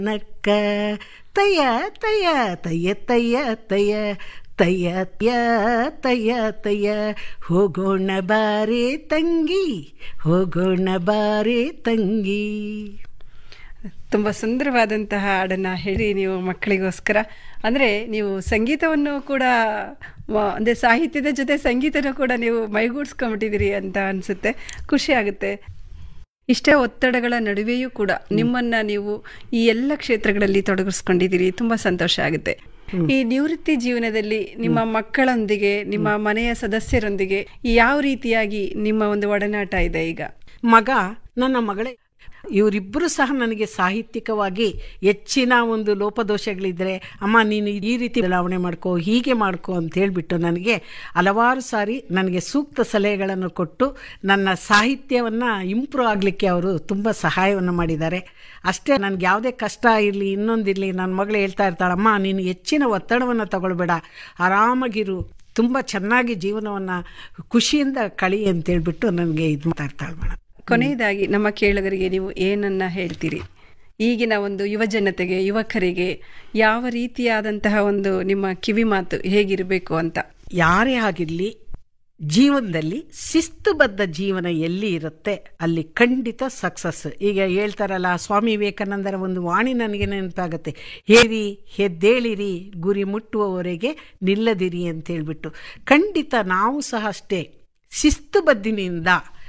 ನಕ್ಕ ತಯ್ಯ ತಯ್ಯ ತಯ್ಯ ತಯ್ಯ ತಯ್ಯ ತಯ್ಯ ತಯ್ಯ ತಯ್ಯ ತಯ್ಯ ಹೋಗೋಣ ಬಾರೆ ತಂಗಿ ಹೋಗೋಣ ಬಾರೆ ತಂಗಿ ತುಂಬ ಸುಂದರವಾದಂತಹ ಹಾಡನ್ನು ಹೇಳಿ ನೀವು ಮಕ್ಕಳಿಗೋಸ್ಕರ ಅಂದರೆ ನೀವು ಸಂಗೀತವನ್ನು ಕೂಡ ಮ- ಅಂದರೆ ಸಾಹಿತ್ಯದ ಜೊತೆ ಸಂಗೀತನೂ ಕೂಡ ನೀವು ಮೈಗೂಡಿಸ್ಕೊಂಬಿಟ್ಟಿದ್ದೀರಿ ಅಂತ ಅನಿಸುತ್ತೆ ಖುಷಿ ಆಗುತ್ತೆ ಇಷ್ಟೇ ಒತ್ತಡಗಳ ನಡುವೆಯೂ ಕೂಡ ನಿಮ್ಮನ್ನ ನೀವು ಈ ಎಲ್ಲ ಕ್ಷೇತ್ರಗಳಲ್ಲಿ ತೊಡಗಿಸ್ಕೊಂಡಿದ್ದೀರಿ ತುಂಬ ಸಂತೋಷ ಆಗುತ್ತೆ ಈ ನಿವೃತ್ತಿ ಜೀವನದಲ್ಲಿ ನಿಮ್ಮ ಮಕ್ಕಳೊಂದಿಗೆ ನಿಮ್ಮ ಮನೆಯ ಸದಸ್ಯರೊಂದಿಗೆ ಯಾವ ರೀತಿಯಾಗಿ ನಿಮ್ಮ ಒಂದು ಒಡನಾಟ ಇದೆ ಈಗ ಮಗ ನನ್ನ ಮಗಳೇ ಇವರಿಬ್ಬರು ಸಹ ನನಗೆ ಸಾಹಿತ್ಯಿಕವಾಗಿ ಹೆಚ್ಚಿನ ಒಂದು ಲೋಪದೋಷಗಳಿದ್ರೆ ಅಮ್ಮ ನೀನು ಈ ರೀತಿ ಬದಲಾವಣೆ ಮಾಡ್ಕೋ ಹೀಗೆ ಮಾಡ್ಕೋ ಅಂತ ಹೇಳ್ಬಿಟ್ಟು ನನಗೆ ಹಲವಾರು ಸಾರಿ ನನಗೆ ಸೂಕ್ತ ಸಲಹೆಗಳನ್ನು ಕೊಟ್ಟು ನನ್ನ ಸಾಹಿತ್ಯವನ್ನು ಇಂಪ್ರೂವ್ ಆಗಲಿಕ್ಕೆ ಅವರು ತುಂಬ ಸಹಾಯವನ್ನು ಮಾಡಿದ್ದಾರೆ ಅಷ್ಟೇ ನನಗೆ ಯಾವುದೇ ಕಷ್ಟ ಇರಲಿ ಇನ್ನೊಂದಿರಲಿ ನನ್ನ ಮಗಳು ಹೇಳ್ತಾ ಇರ್ತಾಳಮ್ಮ ನೀನು ಹೆಚ್ಚಿನ ಒತ್ತಡವನ್ನು ತಗೊಳ್ಬೇಡ ಆರಾಮಾಗಿರು ತುಂಬ ಚೆನ್ನಾಗಿ ಜೀವನವನ್ನು ಖುಷಿಯಿಂದ ಕಳಿ ಅಂತೇಳ್ಬಿಟ್ಟು ನನಗೆ ಇದು ಮಾಡ್ತಾ ಇರ್ತಾಳೆ ಮೇಡಮ್ ಕೊನೆಯದಾಗಿ ನಮ್ಮ ಕೇಳುಗರಿಗೆ ನೀವು ಏನನ್ನ ಹೇಳ್ತೀರಿ ಈಗಿನ ಒಂದು ಯುವ ಜನತೆಗೆ ಯುವಕರಿಗೆ ಯಾವ ರೀತಿಯಾದಂತಹ ಒಂದು ನಿಮ್ಮ ಕಿವಿ ಮಾತು ಹೇಗಿರಬೇಕು ಅಂತ ಯಾರೇ ಆಗಿರಲಿ ಜೀವನದಲ್ಲಿ ಶಿಸ್ತುಬದ್ಧ ಜೀವನ ಎಲ್ಲಿ ಇರುತ್ತೆ ಅಲ್ಲಿ ಖಂಡಿತ ಸಕ್ಸಸ್ ಈಗ ಹೇಳ್ತಾರಲ್ಲ ಸ್ವಾಮಿ ವಿವೇಕಾನಂದರ ಒಂದು ವಾಣಿ ನನಗೆ ನೆನಪಾಗುತ್ತೆ ಹೇರಿ ಎದ್ದೇಳಿರಿ ಗುರಿ ಮುಟ್ಟುವವರೆಗೆ ನಿಲ್ಲದಿರಿ ಅಂತ ಹೇಳ್ಬಿಟ್ಟು ಖಂಡಿತ ನಾವು ಸಹ ಅಷ್ಟೇ ಶಿಸ್ತುಬದ್ಧಿನಿಂದ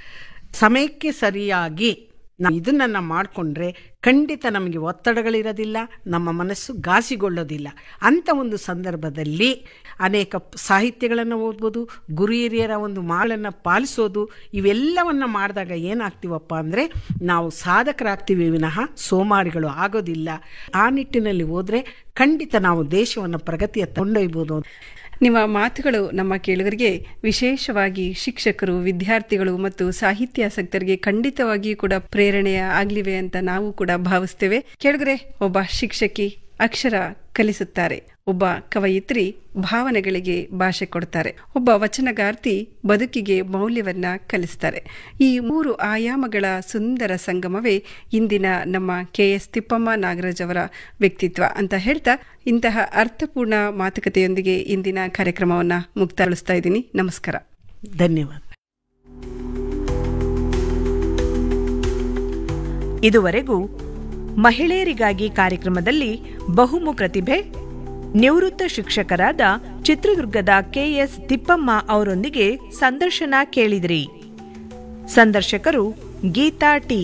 ಸಮಯಕ್ಕೆ ಸರಿಯಾಗಿ ನಾವು ಇದನ್ನ ಮಾಡಿಕೊಂಡ್ರೆ ಖಂಡಿತ ನಮಗೆ ಒತ್ತಡಗಳಿರೋದಿಲ್ಲ ನಮ್ಮ ಮನಸ್ಸು ಘಾಸಿಗೊಳ್ಳೋದಿಲ್ಲ ಅಂಥ ಒಂದು ಸಂದರ್ಭದಲ್ಲಿ ಅನೇಕ ಪ್- ಸಾಹಿತ್ಯಗಳನ್ನು ಓದ್ಬೋದು ಗುರು ಹಿರಿಯರ ಒಂದು ಮಾಳನ್ನು ಪಾಲಿಸೋದು ಇವೆಲ್ಲವನ್ನು ಮಾಡಿದಾಗ ಏನಾಗ್ತೀವಪ್ಪ ಅಂದರೆ ನಾವು ಸಾಧಕರಾಗ್ತೀವಿ ವಿನಃ ಸೋಮಾರಿಗಳು ಆಗೋದಿಲ್ಲ ಆ ನಿಟ್ಟಿನಲ್ಲಿ ಹೋದರೆ ಖಂಡಿತ ನಾವು ದೇಶವನ್ನು ಪ್ರಗತಿಯ ಕೊಂಡೊಯ್ಬೋದು ನಿಮ್ಮ ಮಾತುಗಳು ನಮ್ಮ ಕೇಳುಗರಿಗೆ ವಿಶೇಷವಾಗಿ ಶಿಕ್ಷಕರು ವಿದ್ಯಾರ್ಥಿಗಳು ಮತ್ತು ಸಾಹಿತ್ಯಾಸಕ್ತರಿಗೆ ಖಂಡಿತವಾಗಿಯೂ ಕೂಡ ಪ್ರೇರಣೆಯ ಆಗ್ಲಿವೆ ಅಂತ ನಾವು ಕೂಡ ಭಾವಿಸ್ತೇವೆ ಕೇಳುಗರೆ ಒಬ್ಬ ಶಿಕ್ಷಕಿ ಅಕ್ಷರ ಕಲಿಸುತ್ತಾರೆ ಒಬ್ಬ ಕವಯಿತ್ರಿ ಭಾವನೆಗಳಿಗೆ ಭಾಷೆ ಕೊಡ್ತಾರೆ ಒಬ್ಬ ವಚನಗಾರ್ತಿ ಬದುಕಿಗೆ ಮೌಲ್ಯವನ್ನ ಕಲಿಸ್ತಾರೆ ಈ ಮೂರು ಆಯಾಮಗಳ ಸುಂದರ ಸಂಗಮವೇ ಇಂದಿನ ನಮ್ಮ ಕೆ ಎಸ್ ತಿಪ್ಪಮ್ಮ ನಾಗರಾಜ್ ಅವರ ವ್ಯಕ್ತಿತ್ವ ಅಂತ ಹೇಳ್ತಾ ಇಂತಹ ಅರ್ಥಪೂರ್ಣ ಮಾತುಕತೆಯೊಂದಿಗೆ ಇಂದಿನ ಕಾರ್ಯಕ್ರಮವನ್ನು ಮುಕ್ತಾಯಗೊಳಿಸ್ತಾ ಇದ್ದೀನಿ ನಮಸ್ಕಾರ ಧನ್ಯವಾದ ಇದುವರೆಗೂ ಮಹಿಳೆಯರಿಗಾಗಿ ಕಾರ್ಯಕ್ರಮದಲ್ಲಿ ಬಹುಮು ಪ್ರತಿಭೆ ನಿವೃತ್ತ ಶಿಕ್ಷಕರಾದ ಚಿತ್ರದುರ್ಗದ ಕೆಎಸ್ ತಿಪ್ಪಮ್ಮ ಅವರೊಂದಿಗೆ ಸಂದರ್ಶನ ಕೇಳಿದ್ರಿ ಸಂದರ್ಶಕರು ಗೀತಾ ಟಿ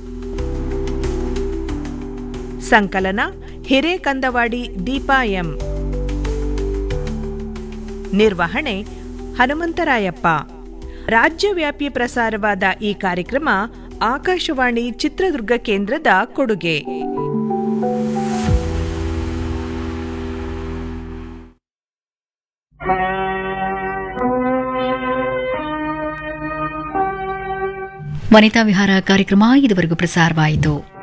ಸಂಕಲನ ಹಿರೇಕಂದವಾಡಿ ದೀಪಾ ಎಂ ನಿರ್ವಹಣೆ ಹನುಮಂತರಾಯಪ್ಪ ರಾಜ್ಯವ್ಯಾಪಿ ಪ್ರಸಾರವಾದ ಈ ಕಾರ್ಯಕ್ರಮ ಆಕಾಶವಾಣಿ ಚಿತ್ರದುರ್ಗ ಕೇಂದ್ರದ ಕೊಡುಗೆ ವನಿತಾ ವಿಹಾರ ಕಾರ್ಯಕ್ರಮ ಇದುವರೆಗೂ ಪ್ರಸಾರವಾಯಿತು